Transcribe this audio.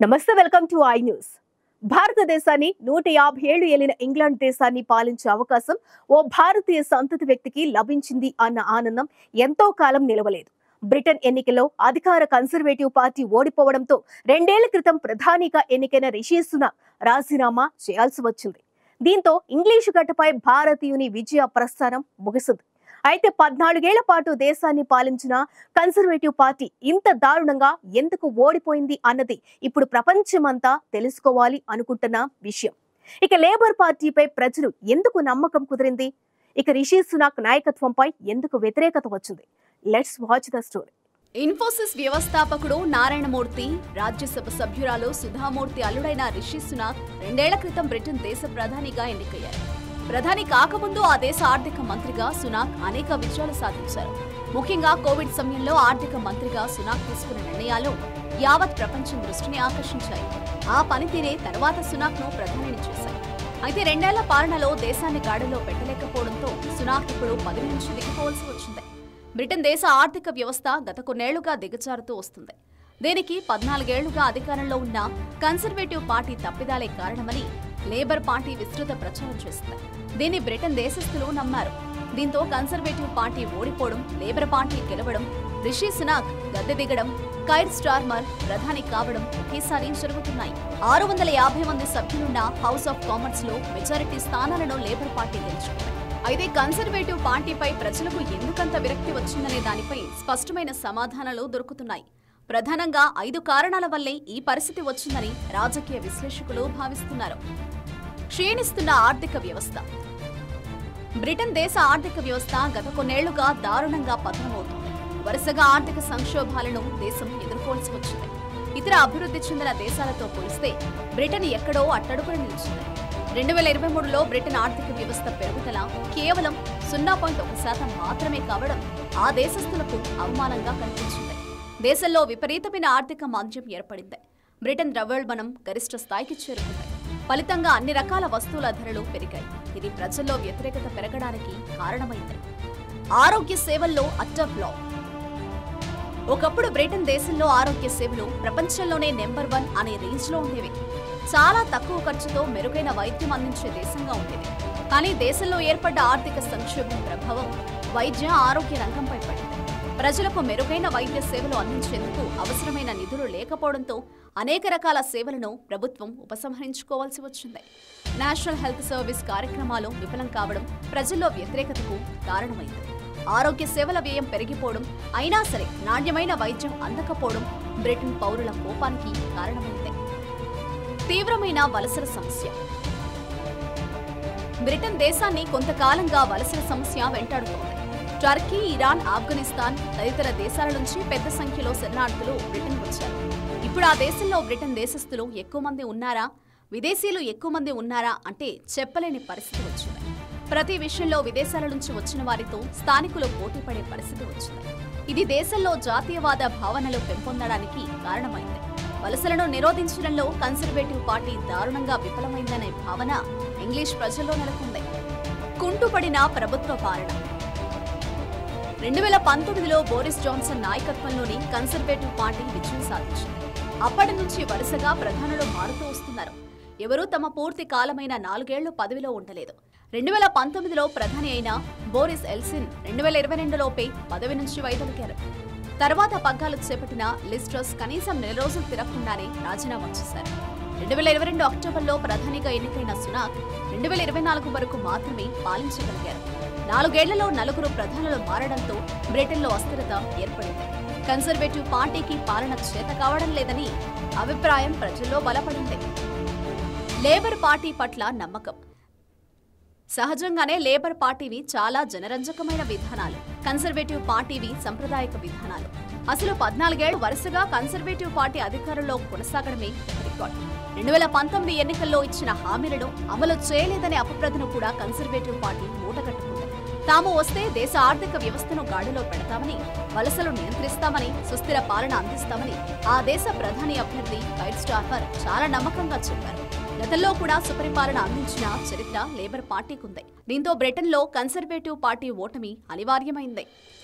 నమస్తే welcome to I news భారతదేశాన్ని నూట యాభై ఏళ్లు ఏలిన ఇంగ్లాండ్ దేశాన్ని పాలించే అవకాశం ఓ భారతీయ సంతతి వ్యక్తికి లభించింది అన్న ఆనందం ఎంతో కాలం నిలవలేదు బ్రిటన్ ఎన్నికల్లో అధికార కన్సర్వేటివ్ పార్టీ ఓడిపోవడంతో రెండేళ్ల క్రితం ప్రధానిగా ఎన్నికైన రిషి సునాక్ రాజీనామా చేయాల్సి వచ్చింది దీంతో ఇంగ్లీషు గడ్డపై భారతీయుని విజయ ప్రస్థానం ముగిసింది అయితే పద్నాలుగేళ్ల పాటు దేశాన్ని పాలించిన కన్సర్వేటివ్ పార్టీ ఇంత దారుణంగా ఎందుకు ఓడిపోయింది అన్నది ఇప్పుడు ప్రపంచమంతా తెలుసుకోవాలి అనుకుంటున్న విషయం ఇక లేబర్ పార్టీపై ప్రజలు ఎందుకు నమ్మకం కుదిరింది ఇక రిషి సునాక్ నాయకత్వంపై ఎందుకు వ్యతిరేకత వచ్చింది let's watch the story Infosys వ్యవస్థాపకుడు నారాయణమూర్తి రాజ్యసభ సభ్యురాలు సుధామూర్తి అల్లుడైన రిషి సునాక్ రెండేళ్ల క్రితం బ్రిటన్ దేశ ప్రధానిగా ఎన్నికయ్యారు ప్రధాని కాకముందు ఆ దేశ ఆర్థిక మంత్రిగా సునాక్ అనేక విజయాలు సాధించారు ముఖ్యంగా కోవిడ్ సమయంలో ఆర్థిక మంత్రిగా సునాక్ తీసుకున్న నిర్ణయాలు యావత్ ప్రపంచం దృష్టిని ఆకర్షించాయి ఆ పనితీరే తర్వాత సునాక్ ను ప్రధానిని చేశాయి అయితే రెండేళ్ల పాలనలో దేశాన్ని గాడిలో పెట్టలేకపోవడంతో సునాక్ ఇప్పుడు పదవి నుంచి దిగిపోవాల్సి వచ్చింది బ్రిటన్ దేశ ఆర్థిక వ్యవస్థ గత కొన్నేళ్లుగా దిగజారుతూ వస్తుంది దీనికి పద్నాలుగేళ్లుగా అధికారంలో ఉన్న కన్సర్వేటివ్ పార్టీ తప్పిదాలే కారణమని లేబర్ పార్టీ విస్తృత ప్రచారం చేస్తుంది దీన్ని బ్రిటన్ దేశస్థులు నమ్మారు దీంతో కన్సర్వేటివ్ పార్టీ ఓడిపోవడం లేబర్ పార్టీ గెలవడం రిషి సునాక్ గద్దె దిగడం కైర్ స్టార్మర్ ప్రధాని కావడం ఒకేసారి జరుగుతున్నాయి ఆరు వందల యాభై మంది సభ్యులున్న హౌస్ ఆఫ్ కామన్స్ లో మెజారిటీ స్థానాలను లేబర్ పార్టీ గెలుచుకుంది అయితే కన్సర్వేటివ్ పార్టీపై ప్రజలకు ఎందుకంత విరక్తి వచ్చిందనే దానిపై స్పష్టమైన సమాధానాలు దొరుకుతున్నాయి ప్రధానంగా ఐదు కారణాల వల్లే ఈ పరిస్థితి వచ్చిందని రాజకీయ విశ్లేషకులు భావిస్తున్నారు క్షీణిస్తున్న ఆర్థిక వ్యవస్థ బ్రిటన్ దేశ ఆర్థిక వ్యవస్థ గత కొన్నేళ్లుగా దారుణంగా పతనమవుతుంది వరుసగా ఆర్థిక సంక్షోభాలను దేశం ఎదుర్కోవాల్సి వచ్చింది ఇతర అభివృద్ధి చెందిన దేశాలతో పోలిస్తే బ్రిటన్ ఎక్కడో అట్టడుగున నిలిచింది రెండు వేల ఇరవై మూడులో బ్రిటన్ ఆర్థిక వ్యవస్థ పెరుగుదల కేవలం సున్నా పాయింట్ ఒక శాతం మాత్రమే కావడం ఆ దేశస్థులకు అవమానంగా కనిపించింది దేశంలో విపరీతమైన ఆర్థిక మాంద్యం ఏర్పడింది బ్రిటన్ ద్రవ్యోల్బణం గరిష్ట స్థాయికి చేరుకుంది ఫలితంగా అన్ని రకాల వస్తువుల ధరలు పెరిగాయి ఇది ప్రజల్లో వ్యతిరేకత పెరగడానికి కారణమైంది ఆరోగ్య సేవల్లో అట్ట బ్లాక్ ఒకప్పుడు బ్రిటన్ దేశంలో ఆరోగ్య సేవలు ప్రపంచంలోనే నెంబర్ వన్ అనే రేంజ్ లో ఉండేవి చాలా తక్కువ ఖర్చుతో మెరుగైన వైద్యం అందించే దేశంగా ఉండేది కానీ దేశంలో ఏర్పడ్డ ఆర్థిక సంక్షోభం ప్రభావం వైద్య ఆరోగ్య రంగంపై పడింది ప్రజలకు మెరుగైన వైద్య సేవలు అందించేందుకు అవసరమైన నిధులు లేకపోవడంతో అనేక రకాల సేవలను ప్రభుత్వం ఉపసంహరించుకోవాల్సి వచ్చింది నేషనల్ హెల్త్ సర్వీస్ కార్యక్రమాలు విఫలం కావడం ప్రజల్లో వ్యతిరేకతకు కారణమైంది ఆరోగ్య సేవల వ్యయం పెరిగిపోవడం అయినా సరే నాణ్యమైన వైద్యం అందకపోవడం బ్రిటన్ పౌరుల కోపానికి కారణమైంది తీవ్రమైన వలసల సమస్య బ్రిటన్ దేశాన్ని కొంతకాలంగా వలసల సమస్య వెంటాడుతోంది టర్కీ ఇరాన్ ఆఫ్ఘనిస్తాన్ తదితర దేశాల నుంచి పెద్ద సంఖ్యలో శరణార్థులు బ్రిటన్ వచ్చారు ఇప్పుడు ఆ దేశంలో బ్రిటన్ దేశస్థులు ఎక్కువ మంది ఉన్నారా విదేశీయులు ఎక్కువ మంది ఉన్నారా అంటే చెప్పలేని పరిస్థితి వచ్చింది ప్రతి విషయంలో విదేశాల నుంచి వచ్చిన వారితో స్థానికులు పోటీపడే పరిస్థితి వచ్చింది ఇది దేశంలో జాతీయవాద భావనలు పెంపొందడానికి కారణమైంది వలసలను నిరోధించడంలో కన్సర్వేటివ్ పార్టీ దారుణంగా విఫలమైందనే భావన ఇంగ్లీష్ ప్రజల్లో నెలకొంది కుంటుపడిన ప్రభుత్వ పాలన రెండు వేల పంతొమ్మిదిలో బోరిస్ జాన్సన్ నాయకత్వంలోని కన్సర్వేటివ్ పార్టీ విజయం సాధించింది అప్పటి నుంచి వరుసగా ప్రధానులు మారుతూ వస్తున్నారు ఎవరూ తమ పూర్తి కాలమైన నాలుగేళ్లు పదవిలో ఉండలేదు రెండు వేల పంతొమ్మిదిలో ప్రధాని అయిన బోరిస్ ఎల్సిన్ రెండు వేల ఇరవై రెండులోపే పదవి నుంచి వైదొలిగారు తర్వాత పగ్గాలు చేపట్టిన లిస్ట్రస్ కనీసం నెల రోజులు తిరగకుండానే రాజీనామా చేశారు రెండు వేల ఇరవై రెండు అక్టోబర్లో ప్రధానిగా ఎన్నికైన సునాక్ రెండు వేల ఇరవై నాలుగు వరకు మాత్రమే పాలించగలిగారు నాలుగేళ్లలో నలుగురు ప్రధానులు మారడంతో బ్రిటన్లో అస్థిరత ఏర్పడింది కన్సర్వేటివ్ పార్టీకి పాలన చేత కావడం లేదని అభిప్రాయం ప్రజల్లో బలపడింది లేబర్ పార్టీ పట్ల నమ్మకం సహజంగానే లేబర్ పార్టీవి చాలా జనరంజకమైన విధానాలు కన్సర్వేటివ్ పార్టీవి సంప్రదాయక విధానాలు అసలు పద్నాలుగేళ్లు వరుసగా కన్సర్వేటివ్ పార్టీ అధికారంలో కొనసాగడమే రికార్డ్ రెండు వేల పంతొమ్మిది ఎన్నికల్లో ఇచ్చిన హామీలను అమలు చేయలేదనే అపప్రదను కూడా కన్సర్వేటివ్ పార్టీ మూటగట్టుకుంది తాము వస్తే దేశ ఆర్థిక వ్యవస్థను గాడిలో పెడతామని వలసలు నియంత్రిస్తామని సుస్థిర పాలన అందిస్తామని ఆ దేశ ప్రధాని అభ్యర్థి కైర్ స్టార్మర్ చాలా నమ్మకంగా చెప్పారు గతంలో కూడా సుపరిపాలన అందించిన చరిత్ర లేబర్ పార్టీకుంది దీంతో బ్రిటన్లో కన్సర్వేటివ్ పార్టీ ఓటమి అనివార్యమైంది